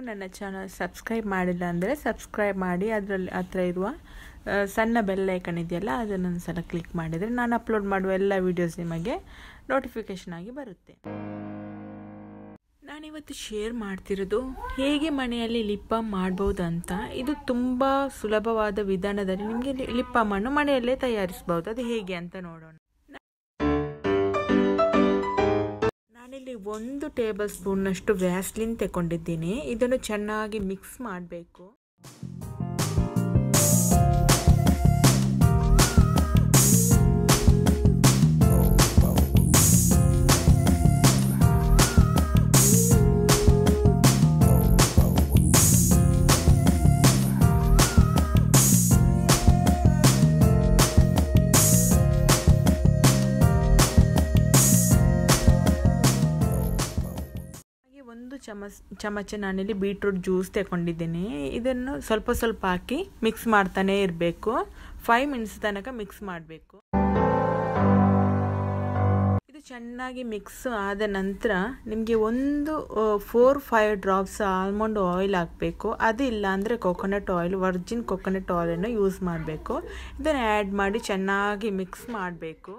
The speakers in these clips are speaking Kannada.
ನನ್ನ ಚಾನಲ್ ಸಬ್ಸ್ಕ್ರೈಬ್ ಮಾಡಿಲ್ಲ ಅಂದರೆ ಸಬ್ಸ್ಕ್ರೈಬ್ ಮಾಡಿ ಅದರಲ್ಲಿ ಹತ್ರ ಇರುವ ಆ, ಸಣ್ಣ ಬೆಲ್ ಐಕನ್ ಇದೆಯಲ್ಲ ಅದನ್ನು ಸಲ ಕ್ಲಿಕ್ ಮಾಡಿದರೆ ನಾನು ಅಪ್ಲೋಡ್ ಮಾಡುವ ಎಲ್ಲ ವೀಡಿಯೋಸ್ ನಿಮಗೆ ನೋಟಿಫಿಕೇಷನ್ ಆಗಿ ಬರುತ್ತೆ ನಾನಿವತ್ತು ಶೇರ್ ಮಾಡ್ತಿರೋದು ಹೇಗೆ ಮನೆಯಲ್ಲಿ ಲಿಪ್ ಬಾಮ್ ಮಾಡ್ಬೋದು ಅಂತ ಇದು ತುಂಬ ಸುಲಭವಾದ ವಿಧಾನದಲ್ಲಿ ನಿಮಗೆ ಲಿಪ್ ಬಾಮನ್ನು ಮನೆಯಲ್ಲೇ ತಯಾರಿಸ್ಬೋದು ಅದು ಹೇಗೆ ಅಂತ ನೋಡೋಣ ನಾನಿಲ್ಲಿ ಒಂದು ಟೇಬಲ್ ಸ್ಪೂನ್ನಷ್ಟು ವ್ಯಾಸ್ಲಿನ್ ತಗೊಂಡಿದ್ದೀನಿ ಇದನ್ನು ಚೆನ್ನಾಗಿ ಮಿಕ್ಸ್ ಮಾಡಬೇಕು ಹಾಗೆ ಒಂದು ಚಮಚ ಚಮಚ ನಾನಿಲ್ಲಿ ಬೀಟ್ರೂಟ್ ಜ್ಯೂಸ್ ತಗೊಂಡಿದ್ದೀನಿ ಇದನ್ನು ಸ್ವಲ್ಪ ಸ್ವಲ್ಪ ಹಾಕಿ ಮಿಕ್ಸ್ ಮಾಡ್ತಾನೆ ಇರಬೇಕು ಫೈವ್ ಮಿನಿಟ್ಸ್ ತನಕ ಮಿಕ್ಸ್ ಮಾಡಬೇಕು ಇದು ಚೆನ್ನಾಗಿ ಮಿಕ್ಸ್ ಆದ ನಂತರ ನಿಮಗೆ ಒಂದು four five drops almond oil ಹಾಕಬೇಕು ಅದು ಇಲ್ಲ ಅಂದರೆ ಕೊಕೊನಟ್ ಆಯಿಲ್ ವರ್ಜಿನ್ ಕೊಕೊನಟ್ ಆಯಿಲನ್ನು ಯೂಸ್ ಮಾಡಬೇಕು ಇದನ್ನು ಆ್ಯಡ್ ಮಾಡಿ ಚೆನ್ನಾಗಿ ಮಿಕ್ಸ್ ಮಾಡಬೇಕು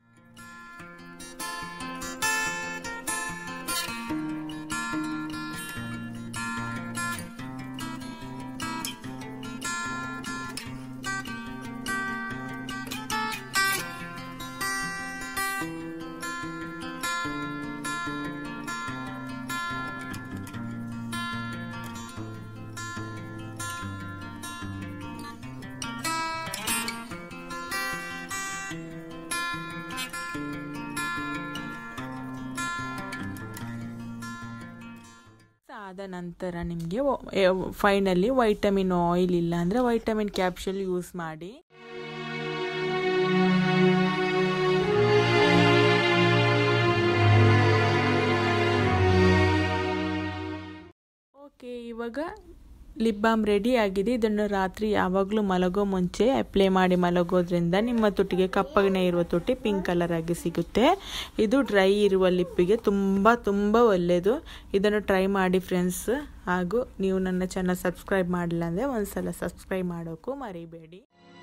ಆದ ನಂತರ ನಿಮಗೆ ಫೈನಲಿ ವೈಟಮಿನ್ ಆಯಿಲ್ ಇಲ್ಲ ಅಂದರೆ ವೈಟಮಿನ್ ಕ್ಯಾಪ್ಶಲ್ ಯೂಸ್ ಮಾಡಿ ಓಕೆ ಇವಾಗ ಲಿಪ್ ಬಾಮ್ ರೆಡಿ ಆಗಿದೆ ಇದನ್ನು ರಾತ್ರಿ ಯಾವಾಗಲೂ ಮಲಗೋ ಮುಂಚೆ ಅಪ್ಲೈ ಮಾಡಿ ಮಲಗೋದ್ರಿಂದ ನಿಮ್ಮ ತುಟಿಗೆ ಕಪ್ಪಗನೆ ಇರುವ ತುಟಿ ಪಿಂಕ್ ಕಲರ್ ಆಗಿ ಸಿಗುತ್ತೆ ಇದು ಡ್ರೈ ಇರುವ ಲಿಪ್ಪಿಗೆ ತುಂಬ ತುಂಬ ಒಳ್ಳೆಯದು ಇದನ್ನು ಟ್ರೈ ಮಾಡಿ ಫ್ರೆಂಡ್ಸ್ ಹಾಗೂ ನೀವು ನನ್ನ ಚಾನಲ್ ಸಬ್ಸ್ಕ್ರೈಬ್ ಮಾಡಿಲ್ಲ ಅಂದರೆ ಒಂದ್ಸಲ ಸಬ್ಸ್ಕ್ರೈಬ್ ಮಾಡೋಕ್ಕೂ ಮರಿಬೇಡಿ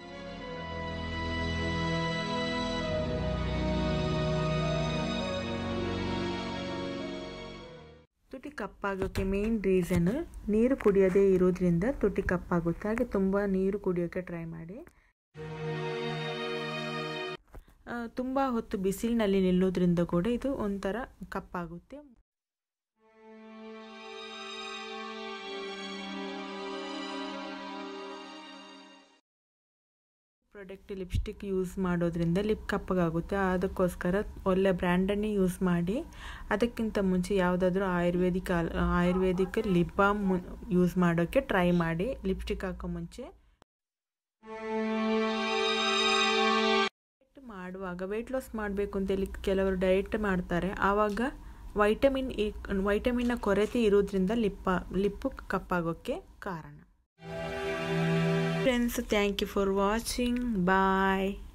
ತುಟಿ ಕಪ್ಪಾಗೋಕ್ಕೆ ಮೇನ್ ರೀಸನ್ ನೀರು ಕುಡಿಯೋದೇ ಇರೋದ್ರಿಂದ ತುಟಿ ಕಪ್ಪಾಗುತ್ತೆ ಹಾಗೆ ತುಂಬ ನೀರು ಕುಡಿಯೋಕ್ಕೆ ಟ್ರೈ ಮಾಡಿ ತುಂಬ ಹೊತ್ತು ಬಿಸಿಲಿನಲ್ಲಿ ನಿಲ್ಲೋದ್ರಿಂದ ಕೂಡ ಇದು ಒಂಥರ ಕಪ್ಪಾಗುತ್ತೆ ಪ್ರಾಡಕ್ಟ್ ಲಿಪ್ಸ್ಟಿಕ್ ಯೂಸ್ ಮಾಡೋದ್ರಿಂದ ಲಿಪ್ ಕಪ್ಪಗಾಗುತ್ತೆ ಅದಕ್ಕೋಸ್ಕರ ಒಳ್ಳೆ ಬ್ರ್ಯಾಂಡನ್ನೇ ಯೂಸ್ ಮಾಡಿ ಅದಕ್ಕಿಂತ ಮುಂಚೆ ಯಾವುದಾದ್ರೂ ayurvedic ayurvedic lip balm use ಮಾಡೋಕ್ಕೆ ಟ್ರೈ ಮಾಡಿ ಲಿಪ್ಸ್ಟಿಕ್ ಹಾಕೋ ಮುಂಚೆ ಮಾಡುವಾಗ ವೆಯ್ಟ್ ಲಾಸ್ ಮಾಡಬೇಕು ಅಂತೇಳಿ ಕೆಲವರು ಡಯಟ್ ಮಾಡ್ತಾರೆ ಆವಾಗ ವೈಟಮಿನ್ ವೈಟಮಿನ್ನ ಕೊರತೆ ಇರೋದ್ರಿಂದ ಲಿಪ್ಪ ಲಿಪ್ಪು ಕಪ್ಪಾಗೋಕ್ಕೆ ಕಾರಣ friends thank you for watching bye